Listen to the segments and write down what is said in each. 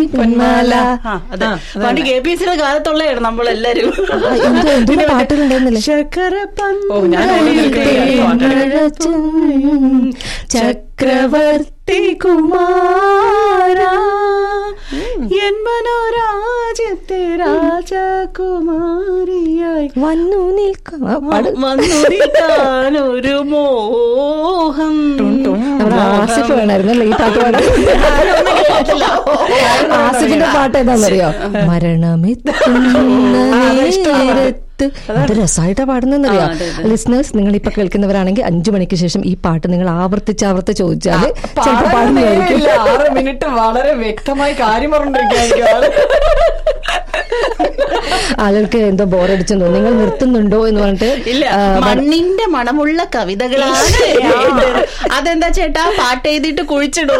പൊന്മാല ആ, അതെ പണ്ട് കെ പി സിയുടെ കാലത്തുള്ളതാണ് നമ്മളെല്ലാരും എന്തോ എന്തോ പാട്ടുകളുണ്ടായിരുന്നില്ലേ ശർക്കര ഓ, ഞാൻ ഓടി നിൽക്കുകയാണ് പാട്ട്. ചക്രവർത്തി കുമാര എൻ മനോരാജ്യത്തെ രാജകുമാരിയായി വന്നു നിൽക്കാം ആ, പാട് വന്നൊരു മോഹം നമ്മുടെ ആസിഫ് വേണമായിരുന്നു അല്ലേ ഈ പാട്ട് പാടാൻ ആസിഫിന്റെ പാട്ട് ഏതാണെന്നറിയോ മരണമെത്തുന്ന നേരത്ത് എന്ത് രസമായിട്ടാ പാടുന്നറിയോ ലിസ്ണേഴ്സ് നിങ്ങൾ ഇപ്പൊ കേൾക്കുന്നവരാണെങ്കിൽ അഞ്ചു മണിക്ക് ശേഷം ഈ പാട്ട് നിങ്ങൾ ആവർത്തിച്ച് ആവർത്തിച്ച് ചോദിച്ചാല് ചിലപ്പോൾ പാടുന്നതായിരിക്കും പാടുന്നില്ല ആറ് മിനിറ്റ് വളരെ വ്യക്തമായി കാര്യം പറഞ്ഞിരിക്കുകയായിരിക്കും ആള്. ആളുകൾക്ക് എന്തോ ബോറടിച്ചെന്നോ നിങ്ങൾ നിർത്തുന്നുണ്ടോ എന്ന് പറഞ്ഞിട്ട് ഇല്ല ആ, മണ്ണിന്റെ മണമുള്ള കവിതകളാണ് എഴുതുന്നത്. അതെന്താ ചേട്ടാ പാട്ട് എഴുതിയിട്ട് കുഴിച്ചിടൂ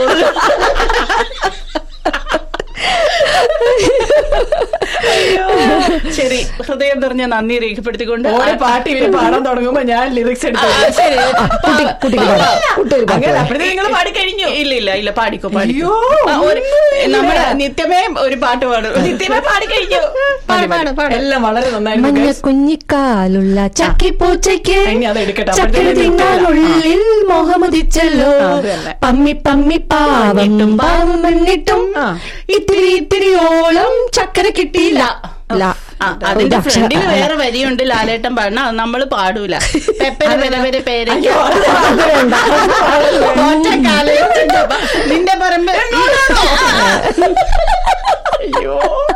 ശരി ഹൃദയം നിറഞ്ഞ നന്ദി രേഖപ്പെടുത്തിക്കൊണ്ട് ഓരോ പാട്ട് ഇവര് പാടാൻ തുടങ്ങുമ്പോ ഞാൻ ലിറിക്സ് എടുത്തു ആ, ശരി കുട്ടി കുട്ടിക്ക് പാടാം കുട്ടി ഒരു പാട്ട് അങ്ങനെ പാടാം. അപ്പോഴത്തെ നിങ്ങൾ പാടിക്കഴിഞ്ഞു ഇല്ല ഇല്ല ഇല്ല പാടിക്കോ പാടിക്കോ അയ്യോ, ആ, ഒരു- നമ്മുടെ നിത്യമേ ഒരു പാട്ട് പാടും നിത്യമേ പാടിക്കഴിഞ്ഞു പാട്, പാട്, പാട്. എല്ലാം വളരെ നന്നായിരുന്നു മഞ്ഞ guys. കുഞ്ഞിക്കാലുള്ള ചക്കിപ്പൂച്ചയ്ക്ക് ഇനി അത് എടുക്കട്ടെ ചക്കര അപ്പോഴത്തേക്കും തിന്നാനുള്ളിൽ മോഹമതിച്ചല്ലോ ആ, അത് തന്നെ. പമ്മി പമ്മി പാവം പാവം മണ്ണിട്ടും ആ. ഇത്തിരി ഇത്തിരിയോളം ചക്കര കിട്ടിയില്ല ല. ആ, അതിന്റെ ഒരു അക്ഷരം. ഫ്രണ്ടിൽ വേറെ വരിയുണ്ട് ലാലേട്ടൻ പാടണ അത് നമ്മൾ പാടൂല പെപ്പര പെര പെര പേര് അത് വേണ്ട. നിന്റെ പറമ്പ് അയ്യോ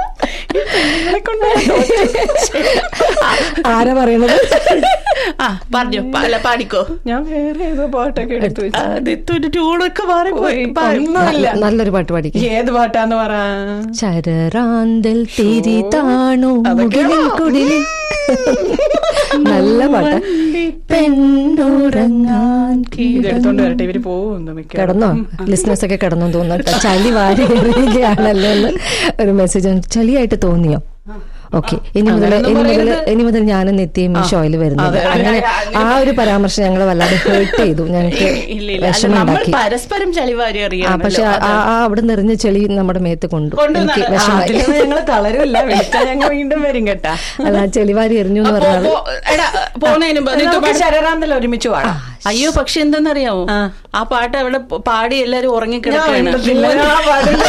ആരാ പറയണത് ആ പറഞ്ഞു അല്ല പാടിക്കോ ഞാൻ വേറെ ഏതോ പാട്ടൊക്കെ എടുത്തു വെച്ചു. അതിത്തൊരു ട്യൂണൊക്കെ മാറിപ്പോയി പോയി. ഒന്നുമില്ല നല്ലൊരു പാട്ട് പാടിക്കും ഏത് പാട്ടാന്ന് പറ ചരറാന്തൽ തിരി താണു അതൊക്കെ മുകിലിൽ കുടിലിൽ നല്ല പാട്ട് പെണ്ണുറങ്ങാൻ ഇത് എടുത്തോണ്ട് വരട്ടെ ഇവര് പോകുന്നു മിക്ക കിടന്നോ ലിസ്നേഴ്സ് ഒക്കെ കിടന്നു തോന്നുന്നു കേട്ടോ. ചളി വാരി എറിയുകയാണല്ലോ എന്ന് ഒരു മെസ്സേജ് ചളിയായിട്ട് തോന്നിയോ ഓക്കെ ഇനി മുതൽ അങ്ങനെയൊന്നും ഇനി മുതൽ പറയരുത്. ഇനി മുതൽ ഞാനും നെത്തിയും ഈ ഷോയിൽ വരുന്നത് അതെ. അങ്ങനെ ആ ഒരു പരാമർശം ഞങ്ങൾ വല്ലാതെ ഹേർട്ട് ചെയ്തു ഞങ്ങൾക്ക് ഇല്ല ഇല്ല അല്ല, നമ്മൾ വിഷമമുണ്ടാക്കി പരസ്പരം ചളിവാരി ആ അറിയാം പക്ഷെ ആ ആ അവിടെ നിറഞ്ഞ ചെളി നമ്മുടെ മേത്ത് കൊണ്ടു കൊണ്ടു എനിക്ക് നല്ല- ആ, വിഷമായി അതിലൊന്നും ഞങ്ങള് തളരില്ല വിളിച്ചാൽ ഞങ്ങൾ വീണ്ടും വരും കേട്ടാ അല്ല ആ ചെളിവാരി എറിഞ്ഞു എന്ന് പറഞ്ഞാൽ എടാ പോണേനും മുമ്പ് നീ നമുക്ക് പാടി. ശരറാന്തൽ ഒരുമിച്ച് പാടാം അയ്യോ പക്ഷെ എന്തെന്നറിയാമോ ആ. ആ പാട്ട് അവിടെ പ- പാടി എല്ലാരും ഞാൻ ഉറങ്ങിക്കിടക്കാണ് മിണ്ടത്തില്ല. ഞാൻ പാടില്ല.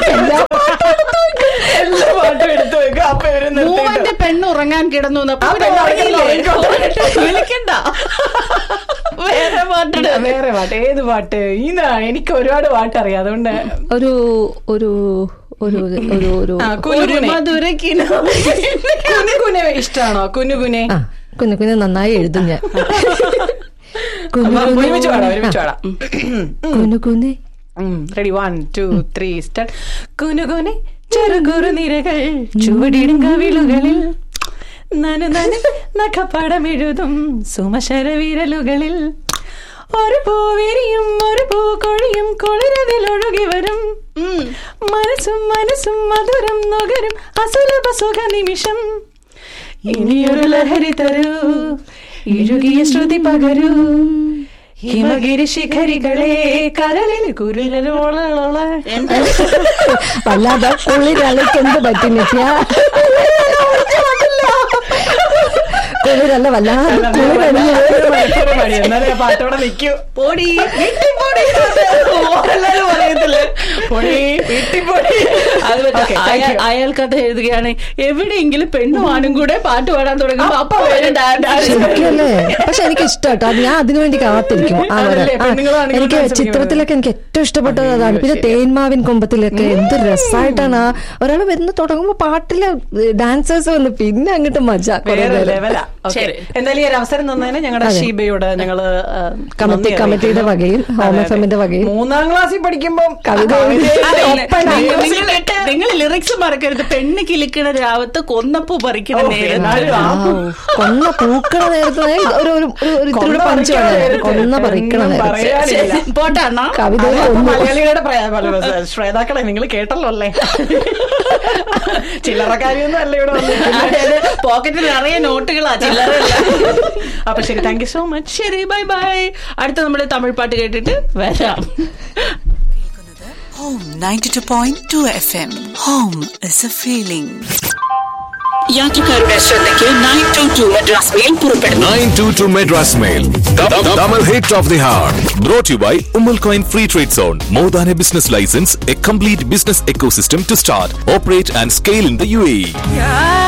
എല്ലാ പാട്ടും എടുത്തു വെക്കും അപ്പൊ ഇവര് മൂവന്റെ നിർത്തിയിട്ട് പെണ്ണ് ഉറങ്ങാൻ കിടന്നു എന്ന് അപ്പൊ ആ പിന്നെ പെണ്ണ് ഉറങ്ങിയില്ലേ? ഉറങ്ങിയില്ലേ? വിളിക്കണ്ട വേറെ പാട്ടിട് വേറെ പാട്ട് ഏത് പാട്ട് ഇതാ എനിക്ക് ഒരുപാട് പാട്ട് അറിയാം അതുകൊണ്ട് ഒരു ഒരു ഒരു ഒരു ഒരു ആ, ഒരു കുനുകുനെ. മധുരക്കിനോ കുനുകുനെ ഇഷ്ടാണോ കുനുകുനെ ആ കുഞ്ഞു കുഞ്ഞു നന്നായി എഴുതും ഞാൻ അപ്പൊ ഒരുമിച്ച് പാടാം ഒരുമിച്ച് പാടാം കുനുകുനെ ready one two three start കുനുകുനെ ചെറുകുറു നിരകൾ ചുവടിടും കവിളുകളിൽ നനു നനു നഖപ്പടമെഴുതും സുമശര വിരലുകളിൽ ഒരു പൂവിരിയും ഒരു പൂക്കൊഴിയും കുളിരതിൽ ഒഴുകി വരും മനസ്സും മനസ്സും മധുരം നുകരും അസുലഭ സുഖ നിമിഷം ഇനിയൊരു ലഹരി തരൂ ഇഴുകിയ ശ്രുതി പകരൂ ഹിമഗിരി ശിഖരികളെ കരളിൽ കുരുലോള വല്ലാതെ കുളിരലയ്ക്ക് എന്ത് പറ്റി നിത്യ കുളിരല്ല വല്ലാതെ കുളിരണിഞ്ഞു എന്നാലേ ആ പാട്ടോടെ നിൽക്കൂ പൊടി വീട്ടിൽ പൊടി എല്ലാരും പറയത്തില്ലേ പൊടി വീട്ടിൽ പൊടി അത് പറ്റ- Okay, thank അയാൾ- you. അയാൾ കഥ എഴുതുകയാണ് എവിടെയെങ്കിലും പെണ്ണും ആണും കൂടെ പാട്ട് പാടാൻ തുടങ്ങുമ്പോ അപ്പൊ വരും ഡാൻസ് ശരിക്കല്ലേ പക്ഷെ എനിക്ക് ഇഷ്ടട്ടോ അത് ഞാൻ അതിനുവേണ്ടി കാത്തിരിക്കും ആ വരാൻ. അതല്ലേ, ആ, പെണ്ണുങ്ങളാണെങ്കിലും എനിക്ക് dance ചിത്രത്തിലൊക്കെ എനിക്ക് ഏറ്റവും ഇഷ്ടപ്പെട്ടത് അതാണ് പിന്നെ തേന്മാവിൻ കൊമ്പത്തിലൊക്കെ എന്ത് രസമായിട്ടാണ് ആ ഒരാൾ വരുന്ന തുടങ്ങുമ്പോ പാട്ടില് ഡാൻസേഴ്സ് വന്ന് പിന്നെ അങ്ങോട്ട് മജ കുറെ വേറെ നേരം. ലെവലാ Okay. ശരി. എന്തായാലും ഈ ഒരു അവസരം തന്നതിന് ഞങ്ങളുടെ അതെ. ഷീബയോട് ഞങ്ങള് ആ, കമ്മിറ്റി- നന്ദി കമ്മിറ്റിയുടെ അറിയിക്കുന്നു. വകയിൽ, ഹോം അതെ, എഫ് എമ്മിന്റെ അതെ. വകയിൽ. മൂന്നാം ക്ലാസ്സിൽ പഠിക്കുമ്പോൾ കവിത എഴുതി. നിങ്ങൾ ലിറിക്സ് മറക്കരുത് പെണ്ണ് കിളിക്കണ രാവത്ത് കൊന്നപ്പൂ പറിക്കണ ഓ, നേരം എന്നാലും ആ ആ, കൊന്ന പൂക്കണ നേരത്ത് ഒരു ഒരു ഒരു ഒരു ഇത്തിരി കൊന്ന പഞ്ച് പറിക്കണ വേണം. നേരത്ത് കൊന്ന പറിക്കണ ഒന്നും നേരത്ത് പറയാനില്ല. പോട്ടെ അണ്ണാ കവിത അതെ, അപ്പൊ ഒന്നും മലയാളികളുടെ പ്രയ- പല- ശ്രോതാക്കളെ നിങ്ങൾ കേട്ടല്ലോ അല്ലേ ചില്ലറക്കാരിയൊന്നും അല്ല ഇവിടെ വന്നിരിക്കുന്നത് പോക്കറ്റിൽ നിറയെ നോട്ടുകളാ ചില്ലറല്ല അപ്പൊ ശരി താങ്ക് യു സോ മച്ച് ശരി ബൈ ബൈ അടുത്ത നമ്മുടെ തമിഴ് പാട്ട് കേട്ടിട്ട് വരാം Home 92.2 FM. Home is a feeling. യാത്രക്കാരുടെ ശ്രദ്ധയ്ക്ക് nine two two Madras mail പുറപ്പെടുന്നു 922 Madras Mail. Double hit of the heart. Brought to you by Umal Coin Free Trade Zone. More than a business license, a complete business ecosystem to start, operate, and scale in the UAE.